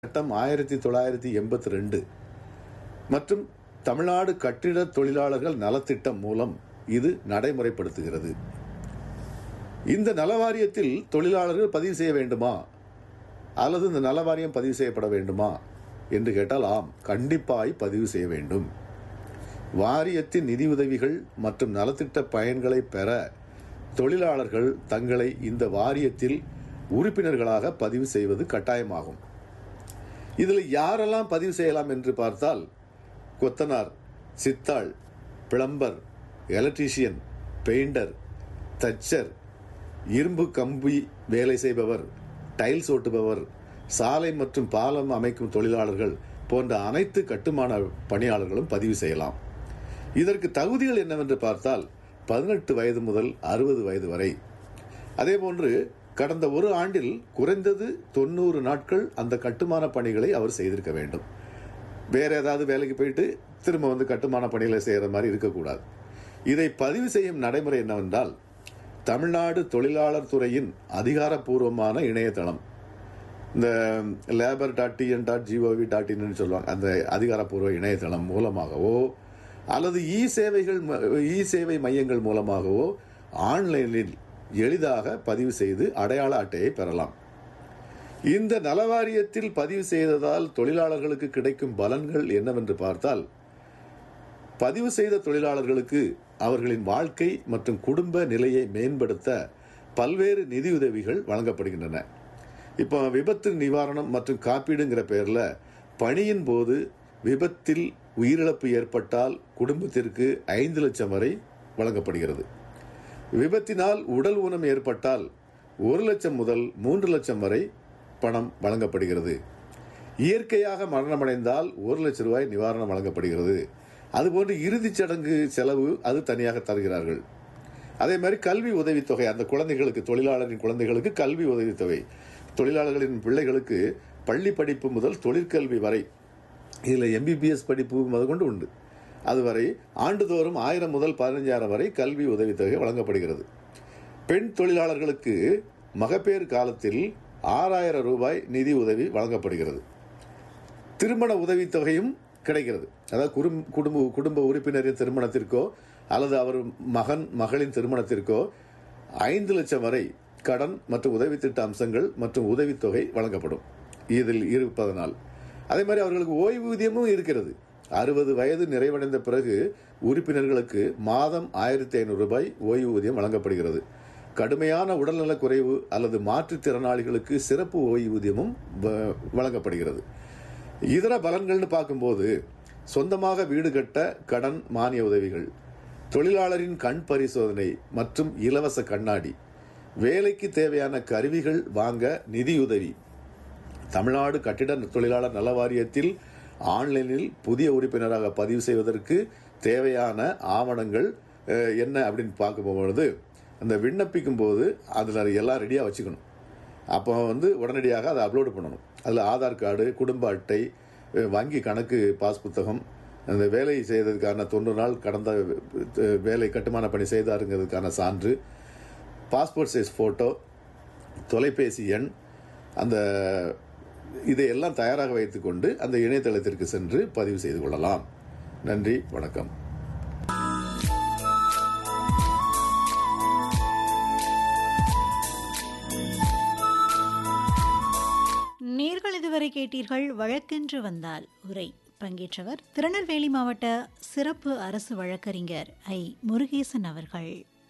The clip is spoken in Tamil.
சட்டம் ஆயிரத்தி தொள்ளாயிரத்தி எண்பத்தி ரெண்டு மற்றும் தமிழ்நாடு கட்டிட தொழிலாளர்கள் நலத்திட்டம் மூலம் இது நடைமுறைப்படுத்துகிறது இந்த நலவாரியத்தில் தொழிலாளர்கள் பதிவு செய்ய வேண்டுமா அல்லது இந்த நலவாரியம் பதிவு செய்யப்பட வேண்டுமா என்று கேட்டால் ஆம் கண்டிப்பாய் பதிவு செய்ய வேண்டும் வாரியத்தின் நிதியுதவிகள் மற்றும் நலத்திட்ட பயன்களை பெற தொழிலாளர்கள் தங்களை இந்த வாரியத்தில் உறுப்பினர்களாக பதிவு செய்வது கட்டாயமாகும் இதில் யாரெல்லாம் பதிவு செய்யலாம் என்று பார்த்தால் கொத்தனார் சித்தாள் பிளம்பர் எலக்ட்ரீஷியன் பெயிண்டர் தச்சர் இரும்பு கம்பி வேலை செய்பவர் டைல்ஸ் ஓட்டுபவர் சாலை மற்றும் பாலம் அமைக்கும் தொழிலாளர்கள் போன்ற அனைத்து கட்டுமான பணியாளர்களும் பதிவு செய்யலாம் இதற்கு தகுதிகள் என்னவென்று பார்த்தால் பதினெட்டு வயது முதல் அறுபது வயது வரை அதேபோன்று கடந்த ஒரு ஆண்டில் குறைந்தது தொண்ணூறு நாட்கள் அந்த கட்டுமான பணிகளை அவர் செய்திருக்க வேண்டும் வேற ஏதாவது வேலைக்கு போயிட்டு திரும்ப வந்து கட்டுமான பணிகளை செய்கிற மாதிரி இருக்கக்கூடாது இதை பதிவு செய்யும் நடைமுறை என்னவென்றால் தமிழ்நாடு தொழிலாளர் துறையின் அதிகாரப்பூர்வமான இணையதளம் இந்த labour dot TN dot GOV dot இன்னு சொல்லுவாங்க அந்த அதிகாரப்பூர்வ இணையதளம் மூலமாகவோ அல்லது இ சேவைகள் இ சேவை மையங்கள் மூலமாகவோ ஆன்லைனில் எளிதாக பதிவு செய்து அடையாள அட்டையை பெறலாம் இந்த நலவாரியத்தில் பதிவு செய்ததால் தொழிலாளர்களுக்கு கிடைக்கும் பலன்கள் என்னவென்று பார்த்தால் பதிவு செய்த தொழிலாளர்களுக்கு அவர்களின் வாழ்க்கை மற்றும் குடும்ப நிலையை மேம்படுத்த பல்வேறு நிதியுதவிகள் வழங்கப்படுகின்றன இப்போ விபத்து நிவாரணம் மற்றும் காப்பீடுங்கிற பெயரில் பணியின் போது விபத்தில் உயிரிழப்பு ஏற்பட்டால் குடும்பத்திற்கு ஐந்து லட்சம் வரை வழங்கப்படுகிறது விபத்தினால் உடல் ஊனம் ஏற்பட்டால் ஒரு லட்சம் முதல் மூன்று லட்சம் வரை பணம் வழங்கப்படுகிறது இயற்கையாக மரணமடைந்தால் ஒரு லட்சம் ரூபாய் நிவாரணம் வழங்கப்படுகிறது அதுபோன்று இறுதிச் சடங்கு செலவு அது தனியாக தருகிறார்கள் அதே மாதிரி கல்வி உதவித்தொகை அந்த குழந்தைகளுக்கு தொழிலாளரின் குழந்தைகளுக்கு கல்வி உதவித்தொகை தொழிலாளர்களின் பிள்ளைகளுக்கு பள்ளி படிப்பு முதல் தொழிற்கல்வி வரை இதில் எம்பிபிஎஸ் படிப்பு முதற்கொண்டு உண்டு அதுவரை ஆண்டுதோறும் ஆயிரம் முதல் பதினஞ்சாயிரம் வரை கல்வி உதவித்தொகை வழங்கப்படுகிறது பெண் தொழிலாளர்களுக்கு மகப்பேறு காலத்தில் ஆறாயிரம் ரூபாய் நிதி உதவி வழங்கப்படுகிறது திருமண உதவித்தொகையும் கிடைக்கிறது அதாவது குடும் குடும்ப குடும்ப உறுப்பினரின் திருமணத்திற்கோ அல்லது அவர் மகன் மகளின் திருமணத்திற்கோ ஐந்து லட்சம் வரை கடன் மற்றும் உதவி திட்ட அம்சங்கள் மற்றும் உதவித்தொகை வழங்கப்படும் இதில் இருப்பதனால் அதே மாதிரி அவர்களுக்கு ஓய்வூதியமும் இருக்கிறது அறுபது வயது நிறைவடைந்த பிறகு உறுப்பினர்களுக்கு மாதம் ஆயிரத்தி ஐநூறு ரூபாய் ஓய்வூதியம் வழங்கப்படுகிறது கடுமையான உடல்நலக் குறைவு அல்லது மாற்றுத்திறனாளிகளுக்கு சிறப்பு ஓய்வூதியமும் வழங்கப்படுகிறது இதர பலன்கள்னு பார்க்கும்போது சொந்தமாக வீடு கட்ட கடன் மானிய உதவிகள் தொழிலாளரின் கண் பரிசோதனை மற்றும் இலவச கண்ணாடி வேலைக்கு தேவையான கருவிகள் வாங்க நிதியுதவி தமிழ்நாடு கட்டிட தொழிலாளர் நல வாரியத்தில் ஆன்லைனில் புதிய உறுப்பினராக பதிவு செய்வதற்கு தேவையான ஆவணங்கள் என்ன அப்படின்னு பார்க்க போகும்பொழுது அந்த விண்ணப்பிக்கும் போது அதில் எல்லாம் ரெடியாக வச்சுக்கணும் அப்போ வந்து உடனடியாக அதை அப்லோடு பண்ணணும் அதில் ஆதார் கார்டு குடும்ப அட்டை வங்கி கணக்கு பாஸ் புத்தகம் அந்த வேலை செய்ததுக்கான தொண்ணூறு நாள் கடந்த வேலை கட்டுமான பணி செய்தாருங்கிறதுக்கான சான்று பாஸ்போர்ட் சைஸ் ஃபோட்டோ தொலைபேசி எண் அந்த இதையெல்லாம் தயாராக வைத்துக்கொண்டு அந்த இணையதளத்திற்கு சென்று பதிவு செய்து கொள்ளலாம் நன்றி வணக்கம் நேர்கள் இதுவரை கேட்டீர்கள் வழக்கென்று வந்தால் உரை பங்கேற்றவர் திருநெல்வேலி மாவட்ட சிறப்பு அரசு வழக்கறிஞர் ஐ முருகேசன் அவர்கள்